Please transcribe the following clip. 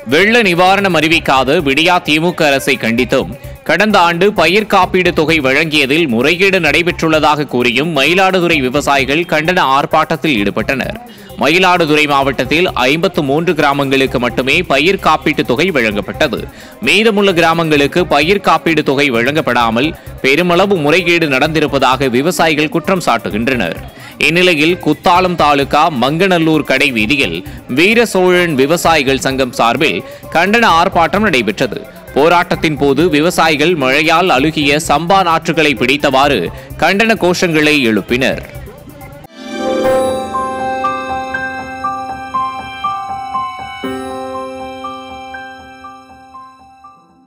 வெள்ள நிவாரணம் அறிவிக்காத விடியா திமுக அரசை கண்டித்தும் கடந்த ஆண்டு பயிர் காப்பீடு தொகை வழங்கியதில் முறைகேடு நடைபெற்றுள்ளதாக கூறியும் மயிலாடுதுறை விவசாயிகள் கண்டன ஆர்ப்பாட்டத்தில் ஈடுபட்டனர் மயிலாடுதுறை மாவட்டத்தில் ஐம்பத்து மூன்று கிராமங்களுக்கு மட்டுமே பயிர் காப்பீட்டு தொகை வழங்கப்பட்டது மீதமுள்ள கிராமங்களுக்கு பயிர் காப்பீடு தொகை வழங்கப்படாமல் பெருமளவு முறைகேடு நடந்திருப்பதாக விவசாயிகள் குற்றம் சாட்டுகின்றனர் இந்நிலையில் குத்தாலம் தாலுகா மங்கநல்லூர் கடை வீதியில் வீர சோழன் விவசாயிகள் சங்கம் சார்பில் கண்டன ஆர்ப்பாட்டம் நடைபெற்றது போராட்டத்தின் போது விவசாயிகள் மழையால் அழுகிய சம்பா நாற்றுகளை பிடித்தவாறு கண்டன கோஷங்களை எழுப்பினர்